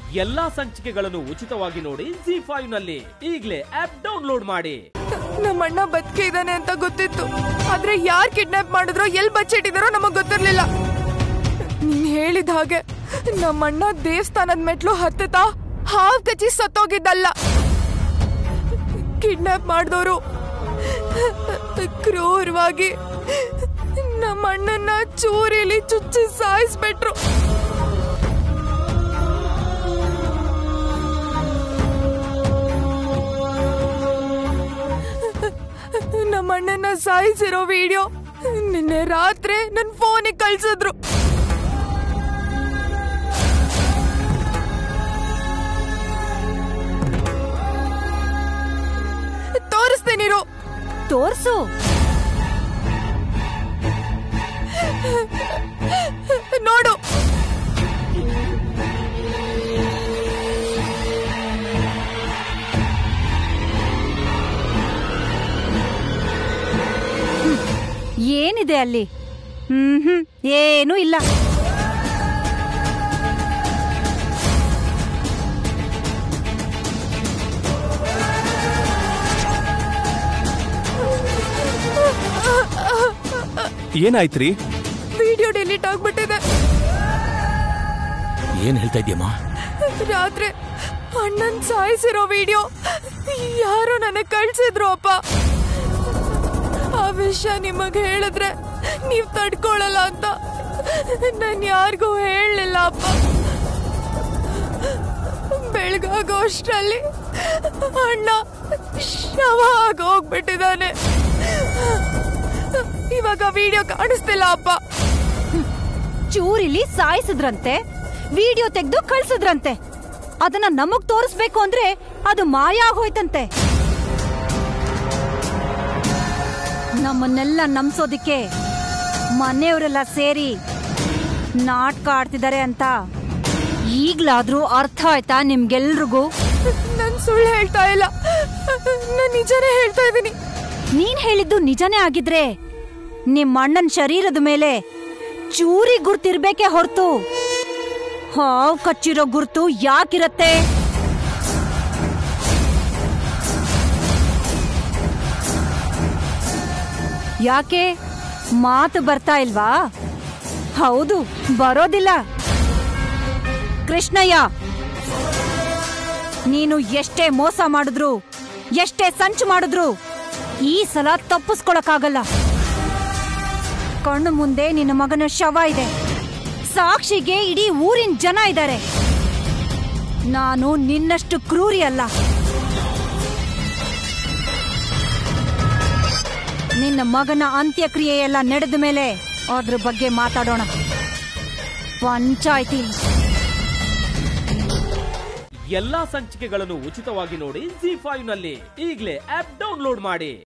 ಎಲ್ಲಾ ಸಂಚಿಕೆಗಳನ್ನು ಉಚಿತವಾಗಿ ನೋಡಿ ಜಿ ಫೈವ್ ನಲ್ಲಿ ಈಗಲೇ ಆಪ್ ಡೌನ್ಲೋಡ್ ಮಾಡಿ ನಮ್ಮ ಅಣ್ಣ ಬದುಕೆ ಇದ್ದಾನೆ ಅಂತ ಗೊತ್ತಿತ್ತು ಆದ್ರೆ ಯಾರ್ ಕಿಡ್ನಾಪ್ ಮಾಡಿದ್ರೋ ಎಲ್ ಬಚ್ಚಿಟ್ಟಿದಾರೋ ನಮಗ್ ಗೊತ್ತಿರ್ಲಿಲ್ಲ ನೀನ್ ಹೇಳಿದ ಹಾಗೆ ನಮ್ಮ ಅಣ್ಣ ದೇವಸ್ಥಾನದ ಮೆಟ್ಲು ಹತ್ತತಾ ಹಾವ್ ಕಚ್ಚಿ ಸತ್ತೋಗಿದ್ದಲ್ಲ ಕಿಡ್ನಾಪ್ ಮಾಡಿದವರು ಕ್ರೂರವಾಗಿ ನಮ್ಮ ಅಣ್ಣನ ಚೂರಿಲಿ ಚುಚ್ಚಿ ಸಾಯಿಸ್ಬಿಟ್ರು ನಮ್ಮ ಅಣ್ಣನ ಸಾಯಿಸಿರೋ ವಿಡಿಯೋ ನಿನ್ನೆ ರಾತ್ರಿ ನನ್ನ ಫೋನಿಗೆ ಕಳ್ಸಿದ್ರು ತೋರಿಸ್ತೀನಿರು ತೋರ್ಸು ನೋಡು ಏನಿದೆ ಅಲ್ಲಿ ಹ್ಮ್ ಹ್ಮ್ ಏನೂ ಇಲ್ಲ ಏನಾಯ್ತ್ರಿ ವಿಡಿಯೋ ಡಿಲೀಟ್ ಆಗ್ಬಿಟ್ಟಿದೆ ಏನ್ ಹೇಳ್ತಾ ಇದ್ಯಮ್ಮ ರಾತ್ರಿ ಅಣ್ಣನ್ ಸಾಯಿಸಿರೋ ವಿಡಿಯೋ ಯಾರೋ ನನಗ್ ಕಳ್ಸಿದ್ರು ಅಪ್ಪ ಆ ವಿಷಯ ನಿಮಗ್ ಹೇಳಿದ್ರೆ ನೀವ್ ತಡ್ಕೊಳಲ್ಲ ಅಂತ ನಾನ್ ಯಾರಿಗೂ ಹೇಳಲಿಲ್ಲ ಅಪ್ಪ ಬೆಳಗಾಗೋ ಅಷ್ಟ್ರಲ್ಲಿ ಅಣ್ಣ ಶವ ಆಗಿ ಹೋಗ್ಬಿಟ್ಟಿದ್ದಾನೆ ಇವಾಗ ವಿಡಿಯೋ ಕಾಣಿಸ್ತಿಲ್ಲ ಅಪ್ಪ ಚೂರಿಲಿ ಸಾಯಿಸಿದ್ರಂತೆ ವಿಡಿಯೋ ತೆಗೆದು ಕಳ್ಸಿದ್ರಂತೆ ಅದನ್ನ ನಮಗ್ ತೋರಿಸ್ಬೇಕು ಅಂದ್ರೆ ಅದು ಮಾಯ ಆಗೋಯ್ತಂತೆ ನಮ್ಮನ್ನೆಲ್ಲ ನಂಬ್ಸೋದಿಕ್ಕೆ ಮನೆಯವರೆಲ್ಲ ಸೇರಿ ನಾಟಕ ಆಡ್ತಿದ್ದಾರೆ ಅಂತ ಈಗ್ಲಾದ್ರೂ ಅರ್ಥ ಆಯ್ತಾ ನಿಮ್ಗೆಲ್ರಿಗೂ ನಾನ್ ಸುಳ್ಳು ಹೇಳ್ತಾ ಇಲ್ಲ ನಾನ್ ನಿಜನೇ ಹೇಳ್ತಾ ಇದ್ದೀನಿ ನೀನ್ ಹೇಳಿದ್ದು ನಿಜನೇ ಆಗಿದ್ರೆ ನಿಮ್ ಅಣ್ಣನ್ ಶರೀರದ ಮೇಲೆ ಚೂರಿ ಗುರ್ತಿರ್ಬೇಕೇ ಹೊರ್ತು ಹಾವ್ ಕಚ್ಚಿರೋ ಗುರ್ತು ಯಾಕಿರತ್ತೆ ಯಾಕೆ ಮಾತು ಬರ್ತಾ ಇಲ್ವಾ ಹೌದು ಬರೋದಿಲ್ಲ ಕೃಷ್ಣಯ್ಯ ನೀನು ಎಷ್ಟೇ ಮೋಸ ಮಾಡಿದ್ರು ಎಷ್ಟೇ ಸಂಚು ಮಾಡಿದ್ರು ಈ ಸಲ ತಪ್ಪಿಸ್ಕೊಳಕ್ಕಾಗಲ್ಲ ಕಣ್ಣು ಮುಂದೆ ನಿನ್ನ ಮಗನ ಶವ ಇದೆ ಸಾಕ್ಷಿಗೆ ಇಡೀ ಊರಿನ ಜನ ಇದ್ದಾರೆ ನಾನು ನಿನ್ನಷ್ಟು ಕ್ರೂರಿ ಅಲ್ಲ ನಿನ್ನ ಮಗನ ಅಂತ್ಯಕ್ರಿಯೆ ಎಲ್ಲ ನಡೆದ ಮೇಲೆ ಅದ್ರ ಬಗ್ಗೆ ಮಾತಾಡೋಣ ಪಂಚಾಯ್ತಿ ಎಲ್ಲಾ ಸಂಚಿಕೆಗಳನ್ನು ಉಚಿತವಾಗಿ ನೋಡಿ ಜಿ ಫೈವ್ ನಲ್ಲಿ ಈಗಲೇ ಆಪ್ ಡೌನ್ಲೋಡ್ ಮಾಡಿ